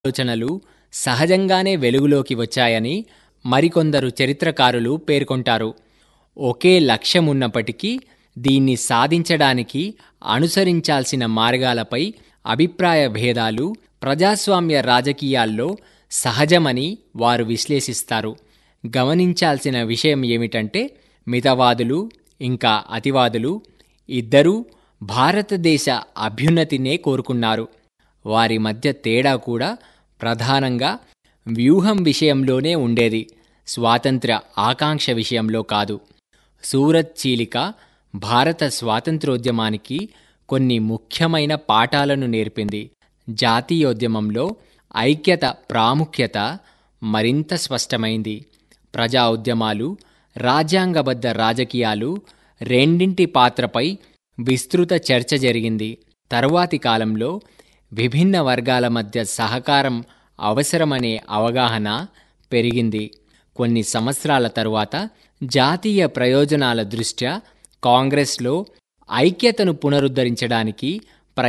ఆలోచనలు సహజంగానే వెలుగులోకి వచ్చాయని మరికొందరు చరిత్రకారులు పేర్కొంటారు ఒకే లక్ష్యమున్నప్పటికీ దీన్ని సాధించడానికి అనుసరించాల్సిన మార్గాలపై అభిప్రాయ భేదాలు ప్రజాస్వామ్య రాజకీయాల్లో సహజమని వారు విశ్లేషిస్తారు గమనించాల్సిన విషయం ఏమిటంటే మితవాదులు ఇంకా అతివాదులు ఇద్దరూ భారతదేశ అభ్యున్నతినే కోరుకున్నారు వారి మధ్య తేడా కూడా ప్రధానంగా వ్యూహం విషయంలోనే ఉండేది స్వాతంత్ర్య ఆకాంక్ష విషయంలో కాదు సూరత్ చీలిక భారత స్వాతంత్రోద్యమానికి కొన్ని ముఖ్యమైన పాఠాలను నేర్పింది జాతీయోద్యమంలో ఐక్యత ప్రాముఖ్యత మరింత స్పష్టమైంది ప్రజా ఉద్యమాలు రాజ్యాంగబద్ధ రాజకీయాలు రెండింటి పాత్రపై విస్తృత చర్చ జరిగింది తరువాతి కాలంలో విభిన్న వర్గాల మధ్య సహకారం అవసరమనే అవగాహన పెరిగింది కొన్ని సంవత్సరాల తరువాత జాతీయ ప్రయోజనాల దృష్ట్యా కాంగ్రెస్లో ఐక్యతను పునరుద్ధరించడానికి